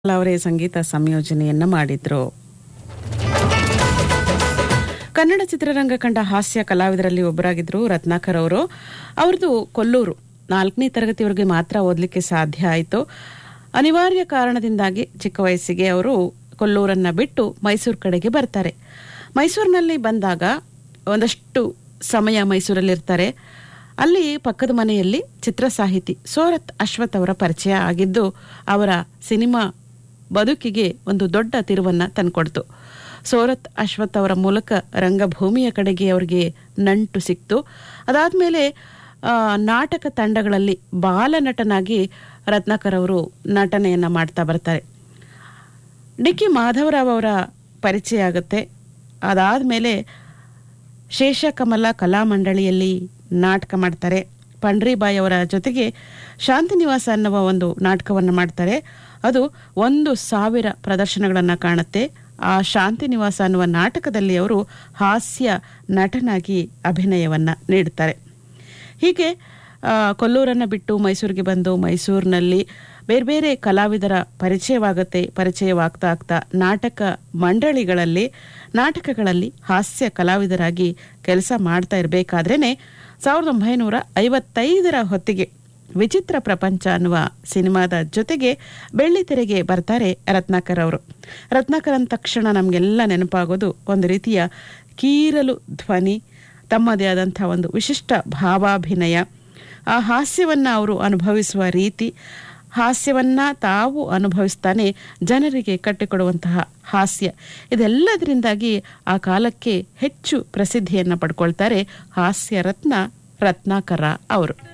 ಅವರೇ ಸಂಗೀತ ಸಂಯೋಜನೆಯನ್ನ ಮಾಡಿದ್ರು ಕನ್ನಡ ಚಿತ್ರರಂಗ ಕಂಡ ಹಾಸ್ಯ ಕಲಾವಿದರಲ್ಲಿ ಒಬ್ಬರಾಗಿದ್ರು ರತ್ನಾಕರ್ ಅವರು ಅವ್ರದ್ದು ಕೊಲ್ಲೂರು ನಾಲ್ಕನೇ ತರಗತಿವರೆಗೆ ಮಾತ್ರ ಓದಲಿಕ್ಕೆ ಸಾಧ್ಯ ಆಯಿತು ಅನಿವಾರ್ಯ ಕಾರಣದಿಂದಾಗಿ ಚಿಕ್ಕ ವಯಸ್ಸಿಗೆ ಅವರು ಕೊಲ್ಲೂರನ್ನ ಬಿಟ್ಟು ಮೈಸೂರು ಕಡೆಗೆ ಬರ್ತಾರೆ ಮೈಸೂರಿನಲ್ಲಿ ಬಂದಾಗ ಒಂದಷ್ಟು ಸಮಯ ಮೈಸೂರಲ್ಲಿರ್ತಾರೆ ಅಲ್ಲಿ ಪಕ್ಕದ ಮನೆಯಲ್ಲಿ ಚಿತ್ರ ಸಾಹಿತಿ ಸೋರತ್ ಅಶ್ವಥ್ ಅವರ ಪರಿಚಯ ಆಗಿದ್ದು ಅವರ ಸಿನಿಮಾ ಬದುಕಿಗೆ ಒಂದು ದೊಡ್ಡ ತಿರುವನ್ನ ತಂದ್ಕೊಡ್ತು ಸೋರತ್ ಅಶ್ವಥ್ ಅವರ ಮೂಲಕ ರಂಗಭೂಮಿಯ ಕಡೆಗೆ ಅವರಿಗೆ ನಂಟು ಸಿಕ್ತು ಅದಾದ್ಮೇಲೆ ಆ, ನಾಟಕ ತಂಡಗಳಲ್ಲಿ ಬಾಲನಟನಾಗಿ ರತ್ನಾಕರ್ ಅವರು ನಟನೆಯನ್ನ ಮಾಡ್ತಾ ಬರ್ತಾರೆ ಡಿ ಕೆ ಮಾಧವರಾವ್ ಅವರ ಪರಿಚಯ ಆಗುತ್ತೆ ಅದಾದ್ಮೇಲೆ ಶೇಷಕಮಲ ಕಲಾಮಂಡಳಿಯಲ್ಲಿ ನಾಟಕ ಮಾಡ್ತಾರೆ ಪಂಡ್ರಿಬಾಯಿ ಅವರ ಜೊತೆಗೆ ಶಾಂತಿನಿವಾಸ ಅನ್ನುವ ಒಂದು ನಾಟಕವನ್ನು ಮಾಡ್ತಾರೆ ಅದು ಒಂದು ಸಾವಿರ ಪ್ರದರ್ಶನಗಳನ್ನು ಕಾಣುತ್ತೆ ಆ ಶಾಂತಿನಿವಾಸ ಅನ್ನುವ ನಾಟಕದಲ್ಲಿ ಅವರು ಹಾಸ್ಯ ನಟನಾಗಿ ಅಭಿನಯವನ್ನ ನೀಡುತ್ತಾರೆ ಹೀಗೆ ಆ, ಕೊಲ್ಲೂರನ್ನ ಬಿಟ್ಟು ಮೈಸೂರಿಗೆ ಬಂದು ಮೈಸೂರಿನಲ್ಲಿ ಬೇರೆ ಬೇರೆ ಕಲಾವಿದರ ಪರಿಚಯವಾಗುತ್ತೆ ಪರಿಚಯವಾಗ್ತಾ ಆಗ್ತಾ ನಾಟಕ ಮಂಡಳಿಗಳಲ್ಲಿ ನಾಟಕಗಳಲ್ಲಿ ಹಾಸ್ಯ ಕಲಾವಿದರಾಗಿ ಕೆಲಸ ಮಾಡ್ತಾ ಇರಬೇಕಾದ್ರೇನೆ ಸಾವಿರದ ಒಂಬೈನೂರ ಐವತ್ತೈದರ ಹೊತ್ತಿಗೆ ವಿಚಿತ್ರ ಪ್ರಪಂಚ ಅನ್ನುವ ಸಿನಿಮಾದ ಜೊತೆಗೆ ಬೆಳ್ಳಿತೆರೆಗೆ ಬರ್ತಾರೆ ರತ್ನಾಕರ್ ಅವರು ರತ್ನಾಕರ್ ಅಂದ ತಕ್ಷಣ ನಮಗೆಲ್ಲ ನೆನಪಾಗೋದು ಒಂದು ರೀತಿಯ ಕೀರಲು ಧ್ವನಿ ತಮ್ಮದೇ ಆದಂಥ ಒಂದು ವಿಶಿಷ್ಟ ಭಾವಾಭಿನಯ ಆ ಹಾಸ್ಯವನ್ನ ಅವರು ಅನುಭವಿಸುವ ರೀತಿ ಹಾಸ್ಯವನ್ನ ತಾವು ಅನುಭವಿಸ್ತಾನೆ ಜನರಿಗೆ ಕಟ್ಟಿಕೊಡುವಂತಹ ಹಾಸ್ಯ ಇದೆಲ್ಲದರಿಂದಾಗಿ ಆ ಕಾಲಕ್ಕೆ ಹೆಚ್ಚು ಪ್ರಸಿದ್ಧಿಯನ್ನ ಪಡ್ಕೊಳ್ತಾರೆ ಹಾಸ್ಯ ರತ್ನ ರತ್ನಾಕರ ಅವರು